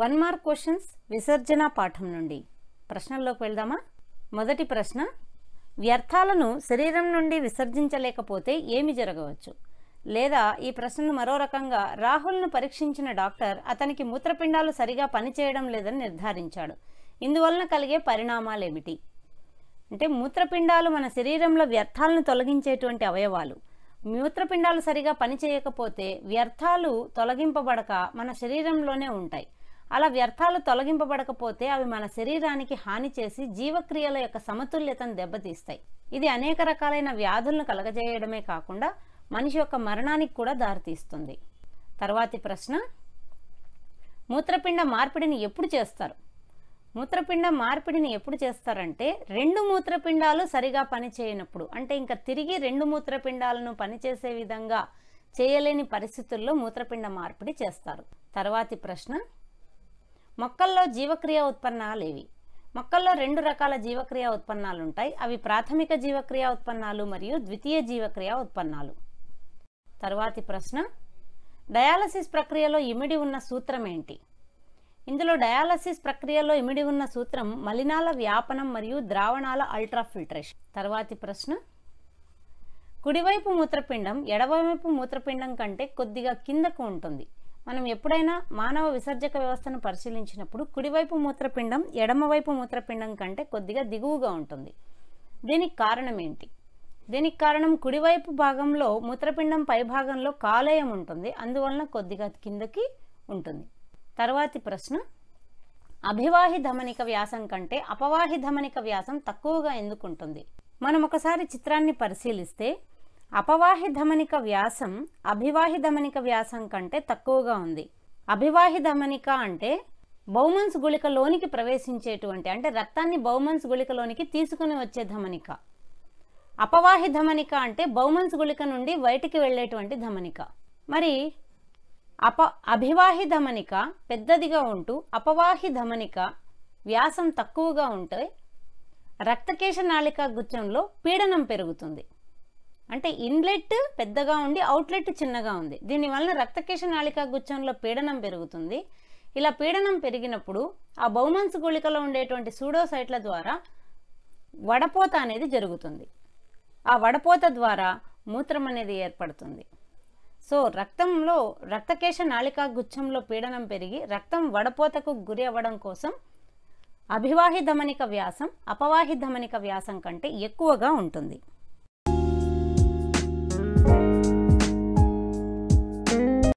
one mark questions విసర్జన పాఠం నుండి ప్రశ్నల్లోకి వెళ్దామా మొదటి ప్రశ్న వ్యర్థాలను శరీరం నుండి విసర్జించలేకపోతే ఏమి జరగవచ్చు లేదా ఈ ప్రశ్నను మరో రకంగా రాహుల్ను పరీక్షించిన డాక్టర్ అతనికి మూత్రపిండాలు సరిగా పనిచేయడం లేదని నిర్ధారించాడు ఇందువలన కలిగే పరిణామాలేమిటి అంటే మూత్రపిండాలు మన శరీరంలో వ్యర్థాలను తొలగించేటువంటి అవయవాలు మూత్రపిండాలు సరిగా పనిచేయకపోతే వ్యర్థాలు తొలగింపబడక మన శరీరంలోనే ఉంటాయి అలా వ్యర్థాలు తొలగింపబడకపోతే అవి మన శరీరానికి హాని చేసి జీవక్రియల యొక్క సమతుల్యతను దెబ్బతీస్తాయి ఇది అనేక రకాలైన వ్యాధులను కలగజేయడమే కాకుండా మనిషి యొక్క మరణానికి కూడా దారితీస్తుంది తర్వాతి ప్రశ్న మూత్రపిండ మార్పిడిని ఎప్పుడు చేస్తారు మూత్రపిండ మార్పిడిని ఎప్పుడు చేస్తారంటే రెండు మూత్రపిండాలు సరిగా పనిచేయనప్పుడు అంటే ఇంకా తిరిగి రెండు మూత్రపిండాలను పనిచేసే విధంగా చేయలేని పరిస్థితుల్లో మూత్రపిండ మార్పిడి చేస్తారు తర్వాతి ప్రశ్న మొక్కల్లో జీవక్రియ ఉత్పన్నాలు ఏవి మొక్కల్లో రెండు రకాల జీవక్రియ ఉత్పన్నాలు ఉంటాయి అవి ప్రాథమిక జీవక్రియ ఉత్పన్నాలు మరియు ద్వితీయ జీవక్రియ ఉత్పన్నాలు తర్వాతి ప్రశ్న డయాలసిస్ ప్రక్రియలో ఇమిడి ఉన్న సూత్రం ఏంటి ఇందులో డయాలసిస్ ప్రక్రియలో ఇమిడి ఉన్న సూత్రం మలినాల వ్యాపనం మరియు ద్రావణాల అల్ట్రాఫిల్ట్రేషన్ తర్వాతి ప్రశ్న కుడివైపు మూత్రపిండం ఎడమవైపు మూత్రపిండం కంటే కొద్దిగా కిందకు ఉంటుంది మనం ఎప్పుడైనా మానవ విసర్జక వ్యవస్థను పరిశీలించినప్పుడు కుడివైపు మూత్రపిండం ఎడమవైపు మూత్రపిండం కంటే కొద్దిగా దిగువగా ఉంటుంది దీనికి కారణం ఏంటి దీనికి కారణం కుడివైపు భాగంలో మూత్రపిండం పై భాగంలో కాలేయం ఉంటుంది అందువలన కొద్దిగా కిందకి ఉంటుంది తర్వాతి ప్రశ్న అభివాహి ధమనిక వ్యాసం కంటే అపవాహి ధమనిక వ్యాసం తక్కువగా ఎందుకు ఉంటుంది మనం ఒకసారి చిత్రాన్ని పరిశీలిస్తే అపవాహి ధమనిక వ్యాసం అభివాహి ధమనిక వ్యాసం కంటే తక్కువగా ఉంది అభివాహి ధమనిక అంటే బౌమన్స్ గుళికలోనికి ప్రవేశించేటువంటి అంటే రక్తాన్ని బౌమన్స్ గుళికలోనికి తీసుకుని వచ్చే ధమనిక అపవాహి ధమనిక అంటే బౌమన్స్ గుళిక నుండి బయటికి వెళ్ళేటువంటి ధమనిక మరి అప అభివాహి ధమనిక పెద్దదిగా ఉంటూ అపవాహి ధమనిక వ్యాసం తక్కువగా ఉంటే రక్తకేశ నాళిక గుచ్చంలో పీడనం పెరుగుతుంది అంటే ఇన్లెట్ పెద్దగా ఉండి అవుట్లెట్ చిన్నగా ఉంది దీనివలన రక్తకేశ నాళిక గుచ్చంలో పీడనం పెరుగుతుంది ఇలా పీడనం పెరిగినప్పుడు ఆ బౌమన్స్ గుళికలో ఉండేటువంటి సూడోసైట్ల ద్వారా వడపోత అనేది జరుగుతుంది ఆ వడపోత ద్వారా మూత్రం అనేది ఏర్పడుతుంది సో రక్తంలో రక్తకేశ నాళికా గుచ్చంలో పీడనం పెరిగి రక్తం వడపోతకు గురి అవ్వడం కోసం అభివాహి ధమనిక వ్యాసం అపవాహి ధమనిక వ్యాసం కంటే ఎక్కువగా ఉంటుంది